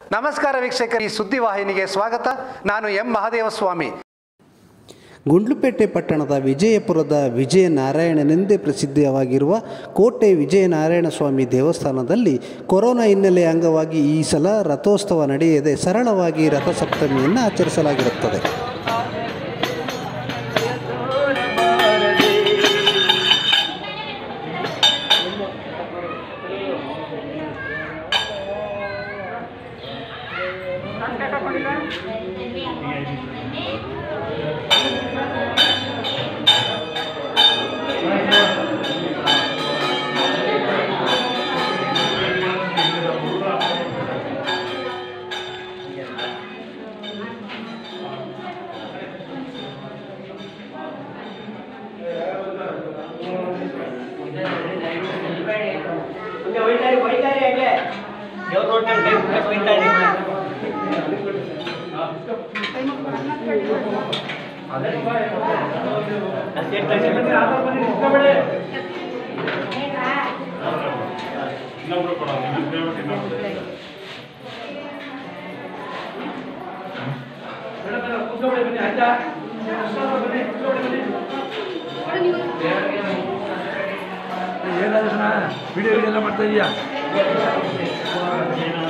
ನಮಸ್ಕಾರ ವೀಕ್ಷಕರು ಈ ಸುದ್ದಿವಾಹಿನಿಗೆ ಸ್ವಾಗತ ನಾನು ಎಂ ಮಹದೇವಸ್ವಾಮಿ ಗುಂಡ್ಲುಪೇಟೆ ಪಟ್ಟಣದ ವಿಜಯಪುರದ ವಿಜಯನಾರಾಯಣನೆಂದೇ ಪ್ರಸಿದ್ಧವಾಗಿರುವ ಕೋಟೆ ವಿಜಯನಾರಾಯಣ ಸ್ವಾಮಿ ದೇವಸ್ಥಾನದಲ್ಲಿ ಕೊರೋನಾ ಹಿನ್ನೆಲೆ ಅಂಗವಾಗಿ ಈ ಸಲ ರಥೋತ್ಸವ ನಡೆಯದೆ ಸರಳವಾಗಿ ರಥಸಪ್ತಮಿಯನ್ನು ಆಚರಿಸಲಾಗಿರುತ್ತದೆ ಮುಂದೆ ಹೋಯ್ತಾರೆ ಹೋಯ್ತಾರೆ ಹಂಗೆ ದೇವ್ರು ನೋಡ್ಕೊಂಡು ಕೈ ಮುಗ್ಗಕ್ಕೆ ಹೋಯ್ತಾರೆ ಅಷ್ಟೇ ಕಳ್ಸಿ. ಏನಾದ್ರು ವಿಡಿಯೋ ಎಲ್ಲ ಮಾಡ್ತಾ ಇದೀಯಾ